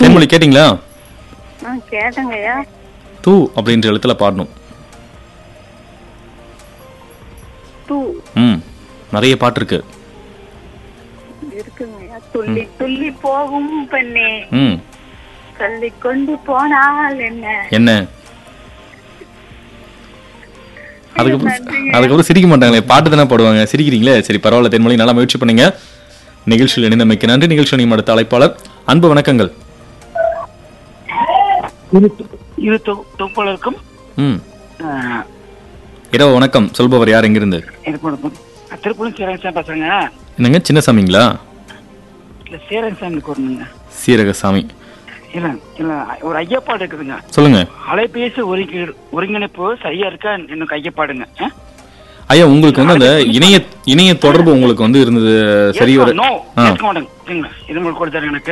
தேன்மொழி கேட்டிங்களா ஆ கேட்டேங்கய்யா தூ அப்படின்ற எழுத்துல பாடணும் டூ ம் நிறைய பாட்டு இருக்கு இருக்குங்கய்யா துள்ளி துள்ளி போகும் பெண்ணே ம் தள்ளி கொண்டு போனால் என்ன என்ன அதுக்கப்புறம் அதுக்கப்புறம் சிரிக்க மாட்டாங்களே பாட்டு தானே பாடுவாங்க சிரிக்கிறீங்களே சரி பரவாயில்ல தென்மொழி நல்லா முயற்சி பண்ணீங்க நிகழ்ச்சியில் இணைந்தமைக்கு நன்றி நிகழ்ச்சி நீ அடுத்த அழைப்பாளர் அன்பு வணக்கங்கள் இரு இரு தொ- தொகுப்பாளருக்கும் ம் ஆஹ், இரவு வணக்கம் சொல்பவர் யார் எங்கிருந்து எனக்கு வணக்கம். திருப்பூரும் சீரகசாமி பேசுறேங்க என்னங்க சின்னசாமிங்களா இல்ல சீரகசாமிக்கு வரணுங்க சீரகசாமி இல்ல இல்ல ஒரு ஐயப்பாடு இருக்குதுங்க சொல்லுங்க அலைபேசி ஒருங்கி ஒருங்கிணைப்பு சரியா இருக்கா எனக்கு ஐயப்பாடுங்க ஆ? ஐயா உங்களுக்கு வந்து அந்த இணைய இணைய தொடர்பு உங்களுக்கு வந்து இருந்தது சரி Yes or வர no? ஆ கேட்க மாட்டேங்க சரிங்களா இது உங்களுக்கு கொடுத்தாரு எனக்கு